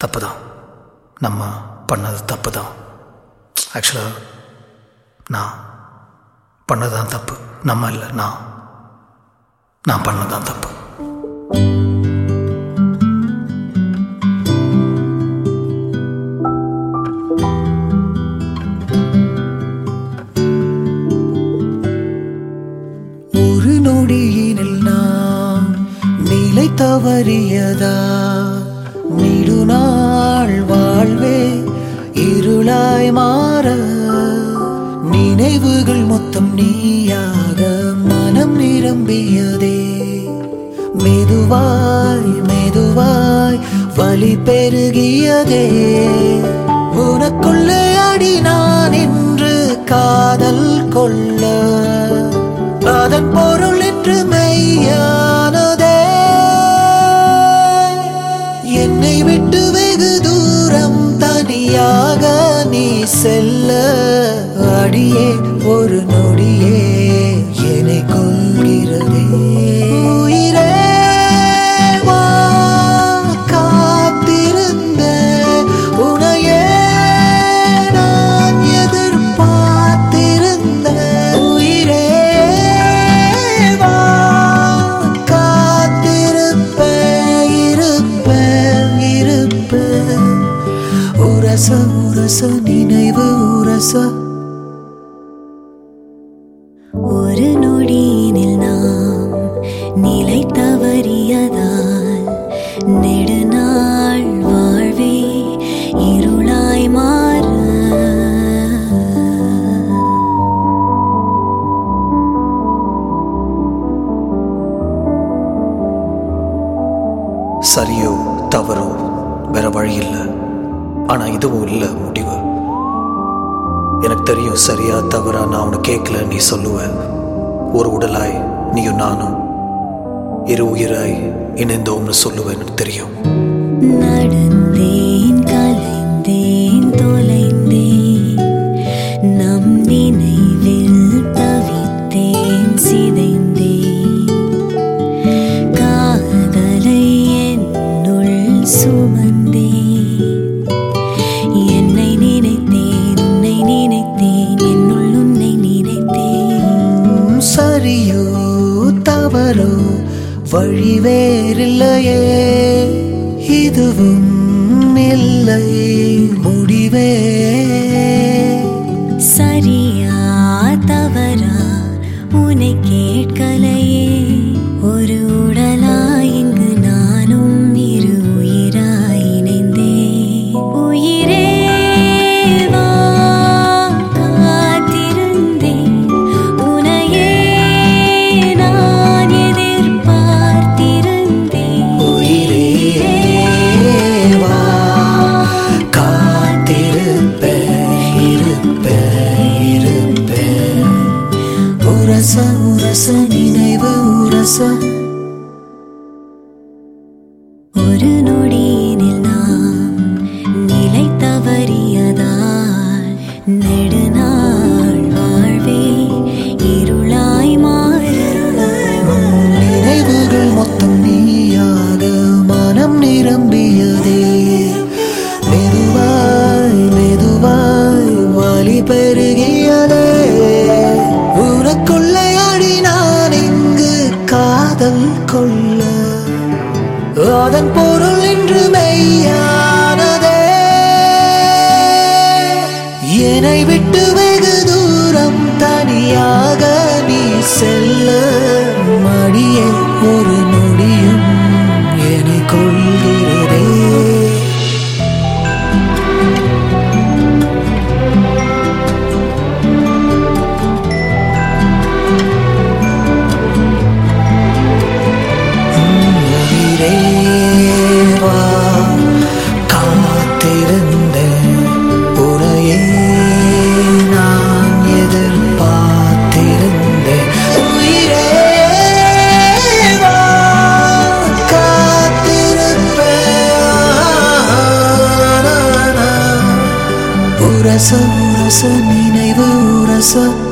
தப்பு தான் நம்ம பண்ணது தப்பு தான் ஆக்சுவலாக நான் பண்ணது தான் தப்பு நம்ம இல்லை நான் நான் பண்ணது தான் தப்பு ஒரு நொடியினில் நான் நிலை தவறியதா நெடுநாள் வாழ்வே இருளாய் மாற நினைவுகள் மொத்தம் நீயாக மனம் நிரம்பியதே மெதுவாய் மெதுவாய் வலி பெருகியதே உனக்குள்ளே அடி நான் என்று காதல் கொள்ள அதன் பொருள் என்று மெய்யானதே என்னை விட்டு வெகு தூரம் தனியாக நீ செல்ல அடியே ஒரு நொடியே என்னை கொள்கிறதே உயிரே வா காத்திருந்த உனையே நான் எதிர்பார்த்திருந்த உயிரே வா காத்திருப்பேன் இருப்பேன் இருப்பேன் உரச உரச நினைவு உரச ஒரு நொடியினில் நாம் நிலை தவறியதால் நெடுநாள் வாழ்வே இருளாய் மாற சரியோ தவறோ வேற வழி இல்லை ஆனா இதுவும் இல்லை முடிவு எனக்கு தெரியும் சரியா தவறா நான் உனக்கு கேட்கல நீ சொல்லுவ ஒரு உடலாய் நீயும் நானும் இரு உயிராய் இணைந்தோம்னு சொல்லுவேன் எனக்கு தெரியும் நடந்தேன் கலைந்தேன் தொலைந்தேன் நம் நினைவில் தவித்தேன் சிதைந்தேன் காதலை என்னுள் சுமந்தேன் என்னை நினைத்தேன் உன்னை நினைத்தேன் என்னுள் உன்னை நினைத்தேன் சரியோ தவறோ வழி வேறில்லையே இதுவும் இல்லை முடிவே சரியா தவறா உன்னை கேட்கலையே ஒரு உடலாய் இங்கு நானும் இரு உயிராய் இணைந்தேன் உயிரே வா காத்திருந்தேன் உனையே நான் எதிர்பார்த்திருந்தேன் உயிரே வா காத்திருப்பேன் இருப்பேன் இருப்பேன் உரச உரச நினைவு உரச ஒரு நொடியினில் நாம் நிலை தவறியதால் நெடுநாள் வாழ்வே இருளாய் மாற நினைவுகள் மொத்தம் நீயாக மனம் நிரம்பியதே மெதுவாய் மெதுவாய் வலி பெருகியதே உனக்குள்ளே அடி நான் இங்கு காதல் கொள்ள அதன் பொருள் இன்று மெய்யானதே என்னை விட்டு வெகு தூரம் தனியாக நீ செல்ல மடியே ஒரு நொடியும் என்னை கொள்கிறதே உயிரே வா காத்திருந்தேன் உனையே நான் எதிர்பார்த்திருந்தேன் உயிரே வா காத்திருப்பேன் உரச உரச நினைவு உரச